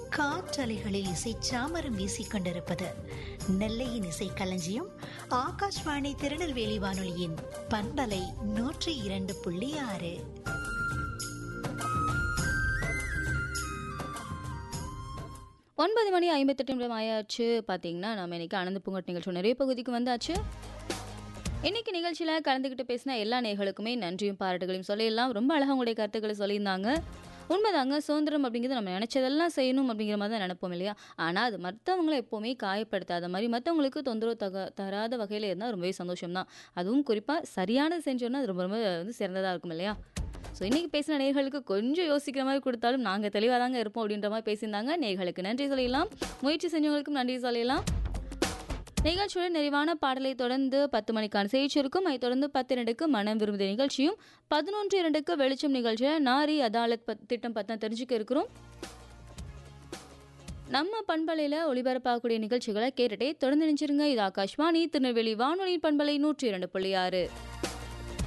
காற்றலைகளில் இசை சாமரம் வீசிக் கொண்டிருப்பது நெல்லையின் இசை களஞ்சியம் ஆகாஷ்வாணி திருநெல்வேலி வானொலியின் பண்பலை நூற்றி இரண்டு புள்ளி ஆறு ஒன்பது மணி ஐம்பத்தெட்டு நிமிடம் ஆயாச்சு பார்த்தீங்கன்னா நம்ம இன்னைக்கு ஆனந்த பூங்கட் நிகழ்ச்சி நிறைய பகுதிக்கு வந்தாச்சு இன்னைக்கு நிகழ்ச்சியில் கலந்துக்கிட்டு பேசின எல்லா நேர்களுக்குமே நன்றியும் பாராட்டுகளையும் சொல்லிடலாம் ரொம்ப அழகாக உங்களுடைய கருத்துக்களை சொல்லியிருந்தாங்க உண்மைதாங்க சுதந்திரம் அப்படிங்கிறது நம்ம நினச்சதெல்லாம் செய்யணும் அப்படிங்கிற மாதிரி தான் நினைப்போம் இல்லையா ஆனால் அது மற்றவங்கள எப்போவுமே காயப்படுத்தாத மாதிரி மற்றவங்களுக்கு தொந்தரவு தக தராத வகையில் இருந்தால் ரொம்பவே சந்தோஷம் தான் அதுவும் குறிப்பாக சரியானது செஞ்சோன்னா அது ரொம்ப ரொம்ப வந்து சிறந்ததாக இருக்கும் இல்லையா ஸோ இன்றைக்கி பேசின நேர்களுக்கு கொஞ்சம் யோசிக்கிற மாதிரி கொடுத்தாலும் நாங்கள் தெளிவாக தாங்க இருப்போம் அப்படின்ற மாதிரி பேசியிருந்தாங்க நேர்களுக்கு நன்றி சொல்லிடலாம் முயற்சி செஞ்சவங்களுக்கும் நன்றி சொல்லிடலாம் நிகழ்ச்சியோட நிறைவான பாடலை தொடர்ந்து பத்து மணிக்கான செய்தி இருக்கும் அதை தொடர்ந்து பத்து இரண்டுக்கு மனம் விரும்பிய நிகழ்ச்சியும் பதினொன்று இரண்டுக்கு வெளிச்சம் நிகழ்ச்சியில் நாரி அதாலத் பத் திட்டம் பற்றி தெரிஞ்சுக்க இருக்கிறோம் நம்ம பண்பலையில் ஒளிபரப்பாகக்கூடிய நிகழ்ச்சிகளை கேட்டுட்டே தொடர்ந்து நினைச்சிருங்க இது ஆகாஷ்வாணி திருநெல்வேலி வானொலி பண்பலை நூற்றி இரண்டு புள்ளி ஆறு